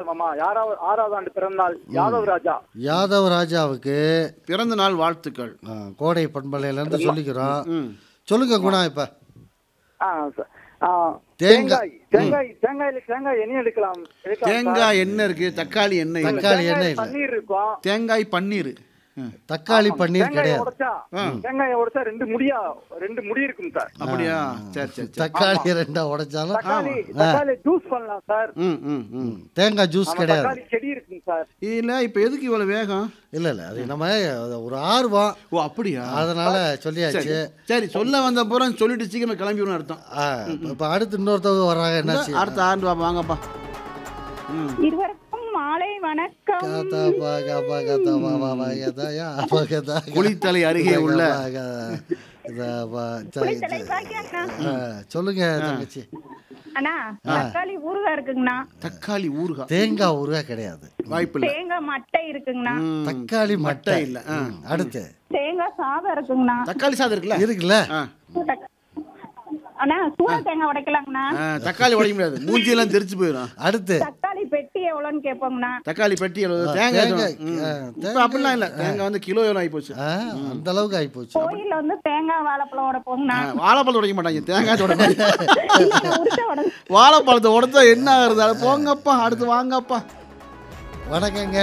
மாமா யாராவது ஆறாவது ஆண்டு பிறந்தநாள் யாதவ் ராஜா யாதவ் ராஜாவுக்கு பிறந்த நாள் வாழ்த்துக்கள் ஆ, கோடை பண்பலையிலேருந்து சொல்லிக்கிறோம் ம் சொல்லுங்க குணா இப்போ ஆ, ச- ஆ, தேங்காய். தேங்காய் தேங்காய் தேங்காயில தேங்காய் எண்ணெய் எடுக்கலாம் எடுக்கலாம் சார். தேங்காய் எண்ணெய் இருக்கு தக்காளி எண்ணெய் இல்லை. தக்காளி எண்ணெய் தேங்காய் இல்லை பன்னீர் இருக்கும் தேங்காய் பன்னீர் ம். தக்காளி பன்னீர் தேங்காயை கிடையாது உடைச்சா தேங்காயை உடைச்சா ரெண்டு முடியா ரெண்டு முடி இருக்கும் சார் அப்படியா சரி சரி சரி தக்காளி ரெண்டா உடைச்சாலும் தக்காளி தக்காளி ஜூஸ் பண்ணலாம் சார் ம் ம் ம் தேங்காய் ஜூஸ் ஆமா, கிடையாது தக்காளி செடி இருக்குங்க சார் இல்ல இப்போ எதுக்கு இவ்வளவு வேகம் இல்லை இல்லை அது நம்ம ஒரு ஆர்வம் ஓ அப்படியா அதனால சொல்லியாச்சு சரி சரி சொல்ல வந்த பூரா சொல்லிட்டு சீக்கிரமா கிளம்பிடணும் அர்த்தம் ஆ, இப்போ அடுத்து இன்னொருத்தவங்க வர்றாங்க என்னாச்சு அடுத்த ஆண்டு வா- வாங்கப்பா ம் இருவருக்கும் மாலை வணக்கம் காத்தா பா காப்பா காத்தா வா வா வா காத்தா யா அப்பா காத்தா குளித்தலை அருகே உள்ள இதா பா, சரி, குளித்தலை சரி. பாக்கியாங்கண்ணா ஆ, சொல்லுங்க தங்கச்சி அண்ணா தக்காளி ஊறுகாய் இருக்குங்கண்ணா தக்காளி ஊறுகாய் தேங்காய் ஊறுகாய் கிடையாது வாய்ப்பில்லை தேங்காய் மட்டை இருக்குங்கண்ணா ம். தக்காளி மட்டை இல்ல, ஆ. ம், அடுத்து தேங்காய் சாதம் இருக்குங்கண்ணா தக்காளி சாதம் இருக்குல்ல இருக்குல்ல ஆ. தக்- அண்ணா சூட தேங்காய் உடைக்கலாங்கண்ணா ஆ, தக்காளி உடைக்க முடியாது மூஞ்சியெல்லாம் தெரிச்சு போயிடும் அடுத்து தக்காளி பெட்டி எவ்வளோன்னு கேட்போங்கண்ணா தக்காளி பெட்டி எழுபது தேங்காய் தேங்காய், ம். ஆ, இப்ப அப்படிலாம் இல்ல தேங்காய் வந்து கிலோ எவ்வளோ ஆகி போச்சு ஆ, அந்த அளவுக்கு ஆகி போச்சு கோயில்ல வந்து தேங்காய் வாழைப்பழம் உடைப்போங்கண்ணா வாழைப்பழம் உடைக்க மாட்டாங்க தேங்காய் உடைக்க உரிச்ச உடனே வாழைப்பழத்தை உடைச்சா என்ன ஆகுறது அது போங்கப்பா அடுத்து வாங்கப்பா வணக்கங்க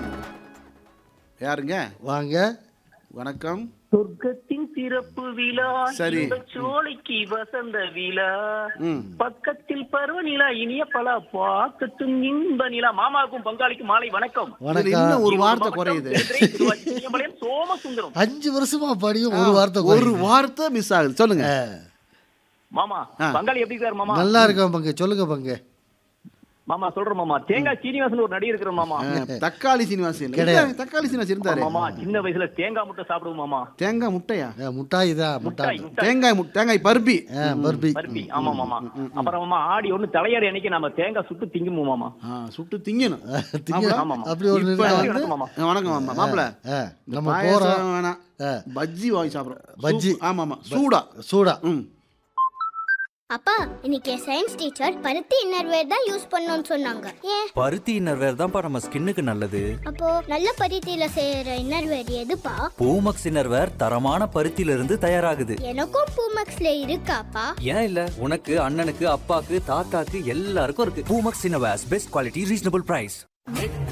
யாருங்க வாங்க வணக்கம் சொர்க்கத்தின் சிறப்பு விழா சரி. இந்த சோலைக்கு வசந்த விழா ம் பக்கத்தில் பருவநிலா இனிய பல பாக்கத்தும் இன்ப நிலா மாமாவுக்கும் பங்காளிக்கும் மாலை வணக்கம் இதுல வணக்கம் இன்னும் ஒரு வார்த்தை மாவட்டம் குறையுது சென்னை சிவச்சியம்பாளையம் சோமசுந்தரம் அஞ்சு வருஷமா படியும் ஒரு வார்த்தை ஒரு குறையுது. வார்த்தை மிஸ் ஆகுது சொல்லுங்க மாமா ஆ. பங்காளி எப்படி சார் மாமா நல்லா இருக்கோம் பங்கு சொல்லுங்க பங்கு மாமா சொல்றேன் மாமா தேங்காய் சீனிவாசன் ஒரு நடிகர் இருக்கிற மாமா ஆ, தக்காளி சீனிவாசன் இல்ல. கிடையாது. இல்ல, தக்காளி சீனிவாசன் இருந்தாரு மாமா சின்ன வயசுல தேங்காய் முட்டை சாப்பிடுவோம் மாமா தேங்காய் முட்டையா ஆ, முட்டாய் தான் முட்டாய் முட்டாய் முட்டாய் தேங்காய் முட்டை தேங்காய் பருப்பி ஆ, பர்பி பருப்பி ஆமா மாமா அப்புறம் மாமா ஆடி ஒண்ணு தலையாடி அன்னைக்கு நம்ம தேங்காய் சுட்டு திங்குமோ மாமா ஆ, சுட்டு திங்கணும் திங்க- ஆமா, ஆமா. அப்படி ஒரு இப்ப நிறுத்தம் நன்றி, வந்து வணக்கம் மாமா ஆ, வணக்கம் மாமா மாப்பிள ஆ, இந்த நம்ம பாயாசம் போறோம் வேணாம் ஆ. பஜ்ஜி வாங்கி சாப்பிடுறோம் பஜ்ஜி. சூப்- ஆமா ஆமா சூடா சூடா ம் அப்பா இன்னைக்கு என் சயின்ஸ் டீச்சர் பருத்தி இன்னர்வேர் தான் யூஸ் பண்ணணும்னு சொன்னாங்க ஏன் பருத்தி இன்னர்வேர் தான்ப்பா நம்ம ஸ்கின்னுக்கு நல்லது அப்போ நல்ல பருத்தியில செய்யற இன்னர்வேர் எதுப்பா பூமக்ஸ் இன்னர்வேர் தரமான பருத்தியில இருந்து தயாராகுது எனக்கும் பூமக்ஸ்ல இருக்காப்பா ஏன் இல்ல உனக்கு அண்ணனுக்கு அப்பாக்கு தாத்தாக்கு எல்லாருக்கும் இருக்கு Poomex innerwears best quality reasonable price